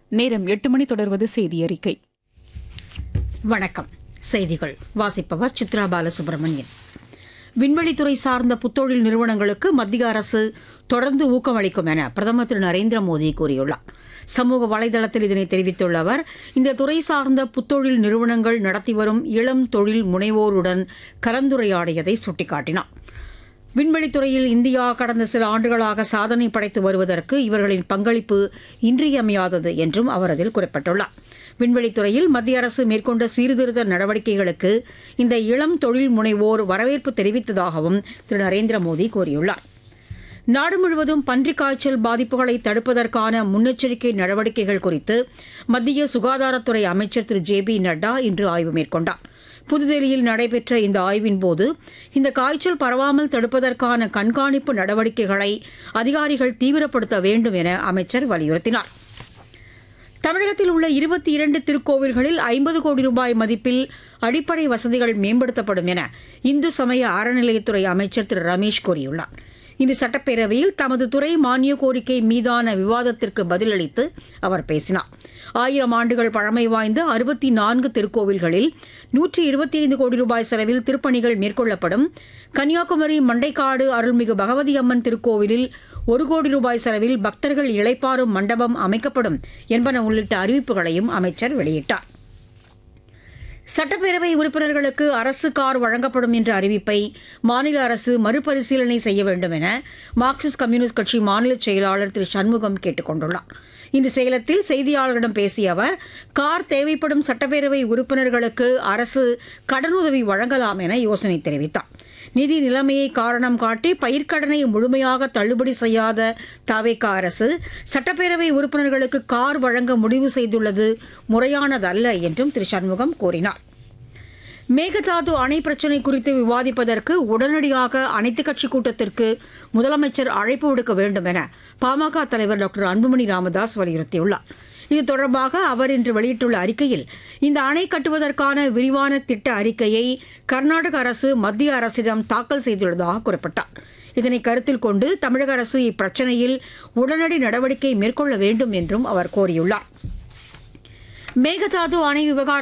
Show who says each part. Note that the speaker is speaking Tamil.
Speaker 1: நேரம் எட்டு மணி தொடர்வது செய்தி அறிக்கை
Speaker 2: வணக்கம் செய்திகள் வாசிப்பவர் சித்ரா பாலசுப்ரமணியன் விண்வெளித்துறை சார்ந்த புத்தொழில் நிறுவனங்களுக்கு மத்திய அரசு தொடர்ந்து ஊக்கமளிக்கும் என பிரதமர் திரு நரேந்திர மோடி கூறியுள்ளார் சமூக வலைதளத்தில் இதனை தெரிவித்துள்ள அவர் இந்த துறை சார்ந்த புத்தொழில் நிறுவனங்கள் நடத்தி வரும் இளம் தொழில் முனைவோருடன் கலந்துரையாடியதை சுட்டிக்காட்டினார் விண்வெளித்துறையில் இந்தியா கடந்த சில ஆண்டுகளாக சாதனை படைத்து வருவதற்கு இவர்களின் பங்களிப்பு இன்றியமையாதது என்றும் அவர் அதில் குறிப்பிட்டுள்ளார் விண்வெளித்துறையில் மத்திய அரசு மேற்கொண்ட சீர்திருத்த நடவடிக்கைகளுக்கு இந்த இளம் தொழில் முனைவோர் வரவேற்பு தெரிவித்ததாகவும் திரு நரேந்திர மோடி கூறியுள்ளார் நாடு முழுவதும் பன்றிக் காய்ச்சல் பாதிப்புகளை தடுப்பதற்கான முன்னெச்சரிக்கை நடவடிக்கைகள் குறித்து மத்திய சுகாதாரத்துறை அமைச்சர் திரு ஜே பி நட்டா இன்று ஆய்வு மேற்கொண்டார் புதுதில்லியில் நடைபெற்ற இந்த ஆய்வின் போது இந்த காய்ச்சல் பரவாமல் தடுப்பதற்கான கண்காணிப்பு நடவடிக்கைகளை அதிகாரிகள் தீவிரப்படுத்த வேண்டும் என அமைச்சர் வலியுறுத்தினார் தமிழகத்தில் உள்ள இருபத்தி இரண்டு திருக்கோவில்களில் ஐம்பது கோடி ரூபாய் மதிப்பில் அடிப்படை வசதிகள் மேம்படுத்தப்படும் என இந்து சமய அறநிலையத்துறை அமைச்சர் திரு ரமேஷ் கூறியுள்ளார் இன்று சட்டப்பேரவையில் தமது துறை மானிய கோரிக்கை மீதான விவாதத்திற்கு பதிலளித்து அவர் பேசினார் ஆயிரம் ஆண்டுகள் பழமை வாய்ந்த அறுபத்தி நான்கு திருக்கோவில்களில் நூற்றி இருபத்தி ஐந்து கோடி ரூபாய் செலவில் திருப்பணிகள் மேற்கொள்ளப்படும் கன்னியாகுமரி மண்டைக்காடு அருள்மிகு பகவதி அம்மன் திருக்கோவிலில் ஒரு கோடி ரூபாய் செலவில் பக்தர்கள் இளைப்பாறும் மண்டபம் அமைக்கப்படும் என்பன உள்ளிட்ட அறிவிப்புகளையும் அமைச்சர் வெளியிட்டார் சட்டப்பேரவை உறுப்பினர்களுக்கு அரசு கார் வழங்கப்படும் என்ற அறிவிப்பை மாநில அரசு மறுபரிசீலனை செய்ய வேண்டும் என மார்க்சிஸ்ட் கம்யூனிஸ்ட் கட்சி மாநில செயலாளர் திரு சண்முகம் கேட்டுக் கொண்டுள்ளார் இன்று சேலத்தில் செய்தியாளர்களிடம் பேசிய அவர் கார் தேவைப்படும் சட்டப்பேரவை உறுப்பினர்களுக்கு அரசு கடனுதவி வழங்கலாம் என யோசனை தெரிவித்தார் நிதி நிலைமையை காரணம் காட்டி பயிர்க்கடனை முழுமையாக தள்ளுபடி செய்யாத தாவேக்கா அரசு சட்டப்பேரவை உறுப்பினர்களுக்கு கார் வழங்க முடிவு செய்துள்ளது முறையானதல்ல என்றும் திரு சண்முகம் கூறினார் மேகதாது அணை பிரச்சினை குறித்து விவாதிப்பதற்கு உடனடியாக அனைத்துக் கட்சி கூட்டத்திற்கு முதலமைச்சர் அழைப்பு விடுக்க வேண்டும் என பாமக தலைவர் டாக்டர் அன்புமணி ராமதாஸ் வலியுறுத்தியுள்ளார் இது தொடர்பாக அவர் இன்று வெளியிட்டுள்ள அறிக்கையில் இந்த அணை கட்டுவதற்கான விரிவான திட்ட அறிக்கையை கர்நாடக அரசு மத்திய அரசிடம் தாக்கல் செய்துள்ளதாக குறிப்பிட்டார் இதனை கருத்தில் கொண்டு தமிழக அரசு இப்பிரச்சினையில் உடனடி நடவடிக்கை மேற்கொள்ள வேண்டும் என்றும் அவர் கோரியுள்ளார் மேகதாது அணை விவகாரம்